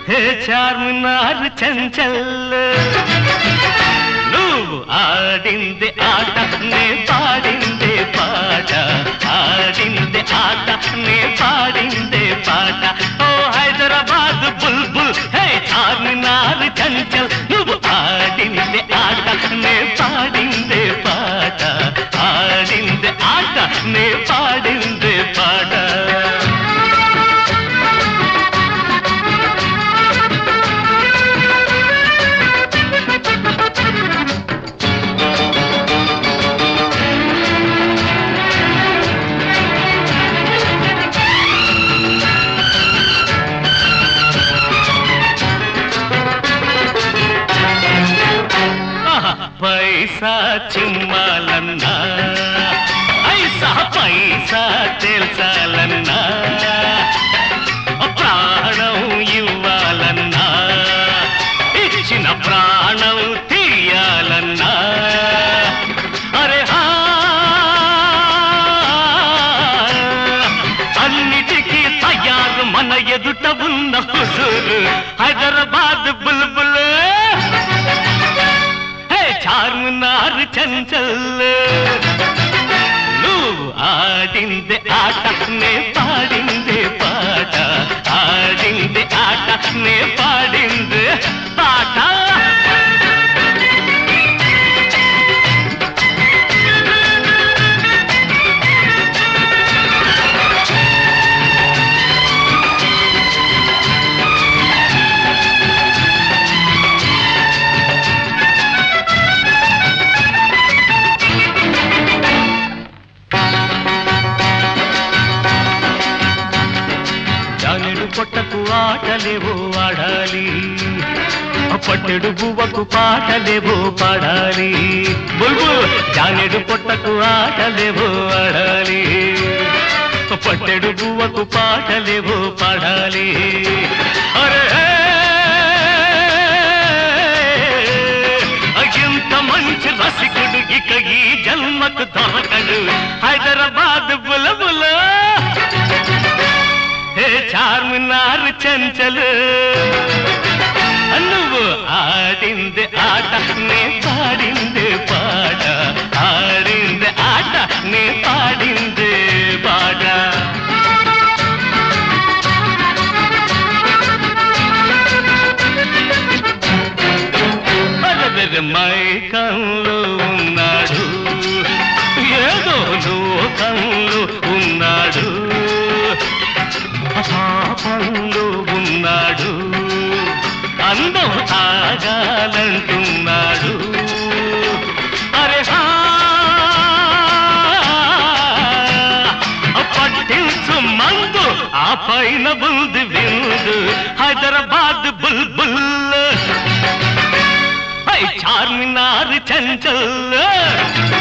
హే చార్మినార్ చంచల్ నువ్వు ఆడింది ఆట నే పాడిందే పాట ఆడింది ఆట నే పాడిందే పాట ఓ హైదరాబాద్ బుల్బుల్ హే చార్మినార్ చంచల్ నువ్వు ఆడింది ఆట నే పాడిందే పాట ఆడింది ఆట నే పాడిందే పాట ఆహా, పైసా చిమ్మాలన్నా ఐసా పైసా తెల్చాలన్నా ప్రాణం ఇవ్వాలన్నా ఇచ్చిన ప్రాణం తీయాలన్నా అరే హా అన్నిటికీ తయారు మన ఎదుట ఉన్న హుజూరు హైదరాబాద్ బుల్బుల్ హే చార్మినార్ చంచల్ నువ్వు ఆడింది ఆట నే పాడింది పాట ఆడింది ఆట నే పాడింది పాట జానెడు పొట్టకు ఆటలేవో ఆడాలి పట్టెడు బువ్వకు పాటలేవో పాడాలి బుల్బుల్ జానెడు పొట్టకు ఆటలేవో ఆడాలి పట్టెడు బువ్వకు పాటలేవో పాడాలి అరే ఇంత మంచి రసికుడు ఇక ఈ జన్మకు దొరకడు హైదరాబాద్ బులబుల హే చార్మినార్ చంచలు నువ్వు ఆడింది ఆట నే పాడింది పాట ఆడింది ఆట నే పాడింది పాట అలవెర మైకంలో ఉన్నాడు ఏదో లోకంలో ఉన్నాడు పాపంలో ఉన్నాడు అందం ఆగాలంటున్నాడు అరే హా పట్టించు మందు ఆ పైన బుల్ది విందు హైదరాబాద్ బుల్ బుల్ చార్మినార్ చంచల్